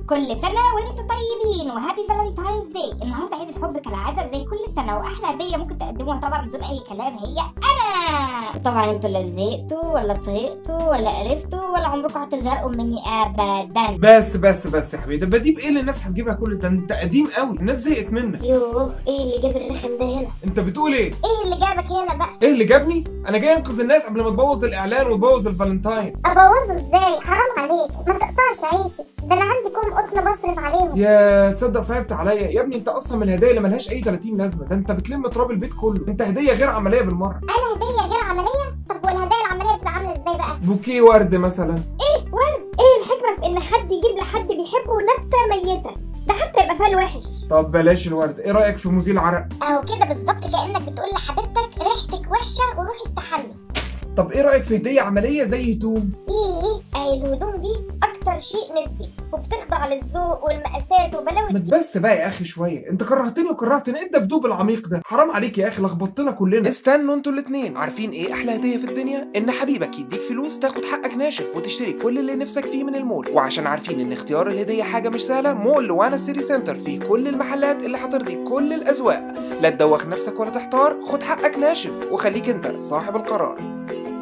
كل سنة وانتم طيبين وهابي فالنتاينز داي النهاردة عيد الحب كالعادة زي كل سنة وأحلى هدية ممكن تقدموها طبعا بدون أي كلام هي أنا طبعا انتوا لا زهقتوا ولا طهقتوا ولا قرفتوا ولا عمركم هتزهقوا مني أبدا بس بس بس يا حبيبي ده بجيب ايه اللي الناس هتجيبها كل ده انت قديم قوي الناس زهقت منك يوه ايه اللي جاب الرخم ده هنا انت بتقول ايه ايه اللي جابك هنا بقى ايه اللي جابني انا جاي انقذ الناس قبل ما تبوظ الاعلان وتبوظ الفالنتاين ابوظه ازاي حرام عليك ما تقطعش عيشي ده انا عندي كوم قطن بصرف عليهم يا تصدق صعبت عليا يا ابني انت اصلا من الهدايا اللي ملهاش اي 30 لازمه ده انت بتلم تراب البيت كله انت هديه غير عمليه بالمره انا هديه غير عمليه طب والهدايا العمليه بتبقى عامله ازاي بقى بوكيه ورد مثلا ايه ورد ايه الحكمه في ان حد يجيب لحد بيحبه نبته ميته ده حتى يبقى فال وحش طب بلاش الورد ايه رايك في مزيل عرق اهو كده بالظبط كانك بتقول لحبيبتك ريحتك وحشه وروحي استحمي طب ايه رايك في هديه عمليه زي هدوم ايه ايه الهدوم دي اكتر شيء نسبي وبتخضع للذوق والمقاسات وبلاوي ما تبس بقى يا اخي شويه انت كرهتني وكرهتني ايه الدبدوب العميق ده حرام عليك يا اخي لخبطتنا كلنا استنوا انتوا الاتنين عارفين ايه احلى هديه في الدنيا ان حبيبك يديك فلوس تاخد حقك ناشف وتشتري كل اللي نفسك فيه من المول وعشان عارفين ان اختيار الهديه حاجه مش سهله مول وانا سيتي سنتر فيه كل المحلات اللي هترضي كل الاذواق لا تدوخ نفسك ولا تحتار خد حقك ناشف وخليك انت صاحب القرار